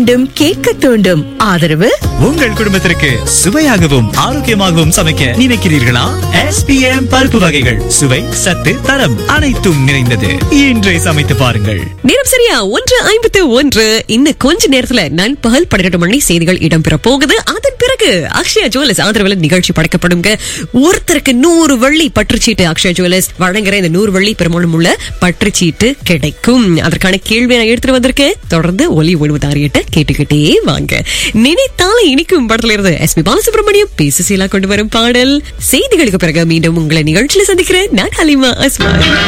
மீண்டும் கேட்க தூண்டும் ஆதரவு உங்கள் குடும்பத்திற்கு சுவையாகவும் ஆரோக்கியமாகவும் சமைக்க நினைக்கிறீர்களா எஸ்பிஎம் பருப்பு வகைகள் சுவை சத்து தரம் அனைத்தும் நிறைந்தது இன்றே சமைத்து பாருங்கள் நேரம் சரியா ஒன்று ஐம்பத்து ஒன்று இன்னும் கொஞ்ச நேரத்துல நண்பகல் பன்னிரண்டு மணி செய்திகள் இடம்பெற போகுது அதன் பிறகு அக்ஷயா ஜுவல்லர்ஸ் ஆதரவில் நிகழ்ச்சி படைக்கப்படுங்க ஒருத்தருக்கு நூறு வெள்ளி பற்றுச்சீட்டு அக்ஷயா ஜுவல்லர்ஸ் வழங்குற இந்த நூறு வெள்ளி பெருமானம் உள்ள பற்றுச்சீட்டு கிடைக்கும் அதற்கான கேள்வி நான் எடுத்துட்டு வந்திருக்கேன் தொடர்ந்து ஒலி ஒழுவதாரியிட்ட கேட்டுக்கிட்டே வாங்க நினைத்தாலே இனிக்கும் படத்துல இருந்து எஸ் பி பாலசுப்ரமணியம் பேசு சீலா கொண்டு வரும் பாடல் செய்திகளுக்கு பிறகு மீண்டும் உங்களை நிகழ்ச்சியில சந்திக்கிறேன் நான் ஹலிமா அஸ்மான்